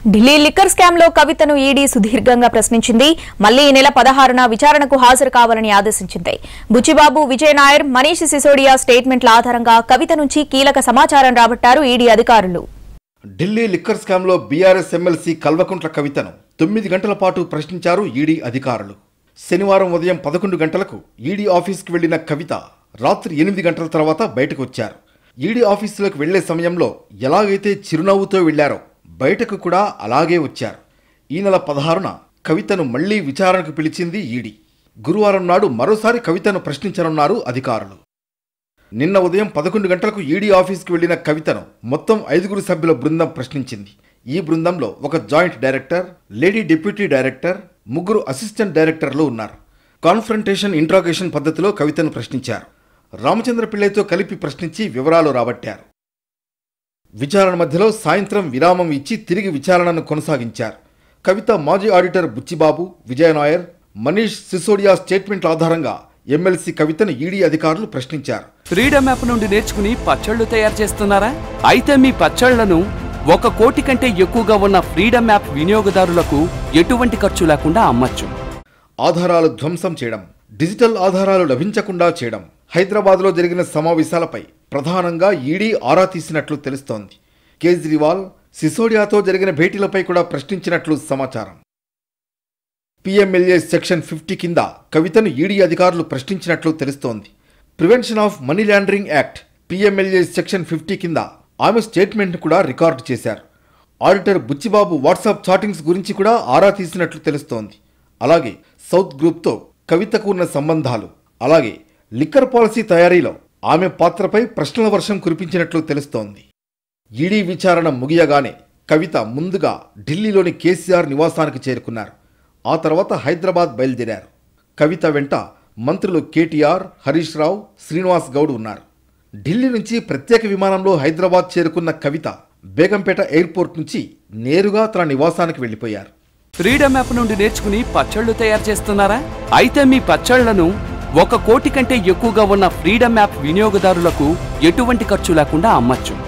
Delhi liquor scam లో కవితను ED సుదీర్ఘంగా ప్రశ్నించింది మళ్లీ ఈ నెల పదహారున విచారణకు హాజరు కావాలని ఆదేశించింది బుచ్చిబాబు విజయ్ నాయర్ మనీష్ సిసోడియా స్టేట్మెంట్ల ఆధారంగా కవిత నుంచి కీలక సమాచారం రాబట్టారు ఈడీ అధికారులు ఢిల్లీ లిక్కర్ స్కామ్లో బీఆర్ఎస్ ఎమ్మెల్సీ కల్వకుంట్ల కవితను తొమ్మిది గంటల పాటు ప్రశ్నించారు ఈడీ అధికారులు శనివారం ఉదయం పదకొండు గంటలకు ఈడీ ఆఫీస్కి వెళ్లిన కవిత రాత్రి ఎనిమిది గంటల తర్వాత బయటకు వచ్చారు ఈడీ ఆఫీసులోకి వెళ్లే సమయంలో ఎలాగైతే చిరునవ్వుతో వెళ్లారో బయటకు కూడా అలాగే వచ్చారు ఈ నెల పదహారున కవితను మళ్లీ విచారణకు పిలిచింది ఈడీ గురువారం నాడు మరోసారి కవితను ప్రశ్నించనున్నారు అధికారులు నిన్న ఉదయం పదకొండు గంటలకు ఈడీ ఆఫీస్కి వెళ్లిన కవితను మొత్తం ఐదుగురు సభ్యుల బృందం ప్రశ్నించింది ఈ బృందంలో ఒక joint director lady deputy director ముగ్గురు అసిస్టెంట్ డైరెక్టర్లు ఉన్నారు కాన్ఫరంటేషన్ ఇంట్రాగేషన్ పద్ధతిలో కవితను ప్రశ్నించారు రామచంద్ర పిళ్ళైతో కలిపి ప్రశ్నించి వివరాలు రాబట్టారు విచారణ మధ్యలో సాయంత్రం విరామం ఇచ్చి తిరిగి విచారణను కొనసాగించారు కవిత మాజీ ఆడిటర్ బుచ్చిబాబు విజయ నాయర్ మనీష్ సిసోడియా స్టేట్మెంట్ల ఆధారంగా ఎమ్మెల్సీ కవితను ఈడీ అధికారులు ప్రశ్నించారు ఫ్రీడమ్ యాప్ నుండి నేర్చుకుని పచ్చళ్ళు తయారు చేస్తున్నారా అయితే మీ పచ్చళ్లను ఒక కోటి కంటే ఎక్కువగా ఉన్న ఫ్రీడమ్ యాప్ వినియోగదారులకు ఎటువంటి ఖర్చు లేకుండా అమ్మచ్చు ఆధారాలు ధ్వంసం చేయడం డిజిటల్ ఆధారాలు లభించకుండా చేయడం హైదరాబాద్లో జరిగిన సమావేశాలపై ప్రధానంగా ఈడీ ఆరా తీసినట్లు తెలుస్తోంది కేజ్రీవాల్ సిసోడియాతో జరిగిన భేటీలపై కూడా ప్రశ్నించినట్లు సమాచారం పిఎంఎల్ఏ సెక్షన్ ఫిఫ్టీ కింద కవితను ఈడీ అధికారులు ప్రశ్నించినట్లు తెలుస్తోంది prevention of money laundering act PMLA section fifty కింద ఆమె స్టేట్మెంట్ను కూడా రికార్డు చేశారు ఆడిటర్ బుచ్చిబాబు వాట్సాప్ చాటింగ్స్ గురించి కూడా ఆరా తీసినట్లు తెలుస్తోంది అలాగే సౌత్ గ్రూప్తో కవితకు ఉన్న సంబంధాలు అలాగే లిక్కర్ పాలసీ తయారీలో ఆమె పాత్రపై ప్రశ్నల వర్షం కురిపించినట్లు తెలుస్తోంది ఈడీ విచారణ ముగియగానే కవిత ముందుగా ఢిల్లీలోని కేసీఆర్ నివాసానికి చేరుకున్నారు ఆ తర్వాత హైదరాబాద్ బయలుదేరారు కవిత వెంట మంత్రులు కేటీఆర్ హరీష్ రావు శ్రీనివాస్ గౌడ్ ఉన్నారు ఢిల్లీ నుంచి ప్రత్యేక విమానంలో హైదరాబాద్ చేరుకున్న కవిత బేగంపేట ఎయిర్పోర్ట్ నుంచి నేరుగా తన నివాసానికి వెళ్లిపోయారు ఫ్రీడమ్ యాప్ నుండి నేర్చుకుని పచ్చళ్ళు తయారు చేస్తున్నారా అయితే మీ పచ్చళ్లను ఒక కోటి కంటే ఎక్కువగా ఉన్న ఫ్రీడమ్ యాప్ వినియోగదారులకు ఎటువంటి ఖర్చు లేకుండా అమ్మచ్చు